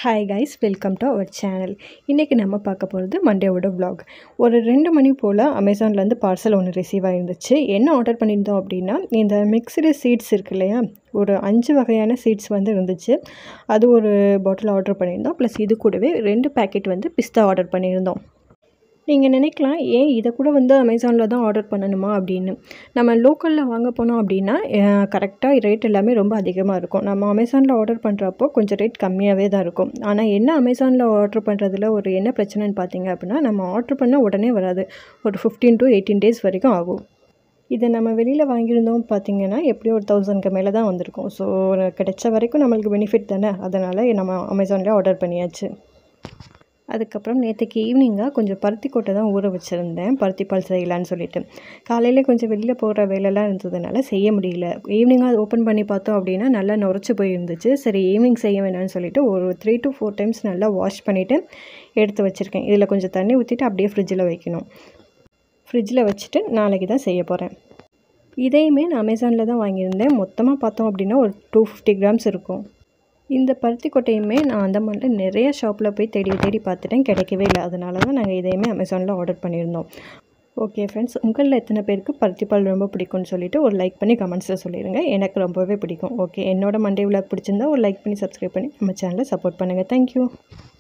hi guys welcome to our channel இன்றைக்கி நம்ம பார்க்க போகிறது மண்டேவோட vlog ஒரு ரெண்டு மணி போல் அமேசான்லேருந்து பார்சல் ஒன்று ரிசீவ் ஆகிருந்துச்சு என்ன ஆர்டர் பண்ணியிருந்தோம் அப்படின்னா இந்த மிக்சடு சீட்ஸ் இருக்கு இல்லையா ஒரு அஞ்சு வகையான சீட்ஸ் வந்து இருந்துச்சு அது ஒரு பாட்டில் ஆர்டர் பண்ணியிருந்தோம் ப்ளஸ் இது கூடவே ரெண்டு பேக்கெட் வந்து பிஸ்தா ஆர்டர் பண்ணியிருந்தோம் நீங்கள் நினைக்கலாம் ஏன் இதை கூட வந்து அமேசானில் தான் ஆர்டர் பண்ணணுமா அப்படின்னு நம்ம லோக்கலில் வாங்க போனோம் அப்படின்னா கரெக்டாக ரேட் எல்லாமே ரொம்ப அதிகமாக இருக்கும் நம்ம அமேசானில் ஆர்டர் பண்ணுறப்போ கொஞ்சம் ரேட் கம்மியாகவே தான் இருக்கும் ஆனால் என்ன அமேசானில் ஆர்டர் பண்ணுறதுல ஒரு என்ன பிரச்சனைன்னு பார்த்தீங்க அப்படின்னா நம்ம ஆர்டர் பண்ண உடனே வராது ஒரு ஃபிஃப்டீன் டு எயிட்டீன் டேஸ் வரைக்கும் ஆகும் இதை நம்ம வெளியில் வாங்கியிருந்தோம் பார்த்தீங்கன்னா எப்படியும் ஒரு தௌசண்ட்க்கு மேலே தான் வந்திருக்கும் ஸோ கிடைச்ச வரைக்கும் நம்மளுக்கு பெனிஃபிட் தானே அதனால் நம்ம அமேசான்லேயே ஆர்டர் பண்ணியாச்சு அதுக்கப்புறம் நேற்றுக்கு ஈவினிங்காக கொஞ்சம் பருத்தி கொட்டை தான் ஊற வச்சுருந்தேன் பருத்தி பால் செய்யலான்னு சொல்லிட்டு காலையில் கொஞ்சம் வெளியில் போகிற வேலைலாம் இருந்ததுனால செய்ய முடியல ஈவினிங்காக அது ஓப்பன் பண்ணி பார்த்தோம் அப்படின்னா நல்லா நுரைச்சி போயிருந்துச்சு சரி ஈவினிங் செய்ய வேணாம்னு சொல்லிட்டு ஒரு த்ரீ டு ஃபோர் டைம்ஸ் நல்லா வாஷ் பண்ணிவிட்டு எடுத்து வச்சுருக்கேன் இதில் கொஞ்சம் தண்ணி ஊற்றிட்டு அப்படியே ஃப்ரிட்ஜில் வைக்கணும் ஃப்ரிட்ஜில் வச்சுட்டு நாளைக்கு தான் செய்ய போகிறேன் இதையுமே நான் அமேசானில் தான் வாங்கியிருந்தேன் மொத்தமாக பார்த்தோம் அப்படின்னா ஒரு டூ ஃபிஃப்டி கிராம்ஸ் இருக்கும் இந்த பருத்தி கொட்டையுமே நான் அந்த மாதிரி நிறைய ஷாப்பில் போய் தேடி தேடி பார்த்துட்டேன் கிடைக்கவே இல்லை அதனால தான் நாங்கள் இதையுமே அமேசானில் ஆர்டர் பண்ணியிருந்தோம் ஓகே ஃப்ரெண்ட்ஸ் உங்களில் எத்தனை பேருக்கு பருத்தி பால் ரொம்ப பிடிக்கும்னு சொல்லிட்டு ஒரு லைக் பண்ணி கமெண்ட்ஸில் சொல்லிடுங்க எனக்கு ரொம்பவே பிடிக்கும் ஓகே என்னோட மண்டே விளாக் பிடிச்சிருந்தா ஒரு லைக் பண்ணி சப்ஸ்கிரைப் பண்ணி நம்ம சேனலை சப்போர்ட் பண்ணுங்கள் தேங்க்யூ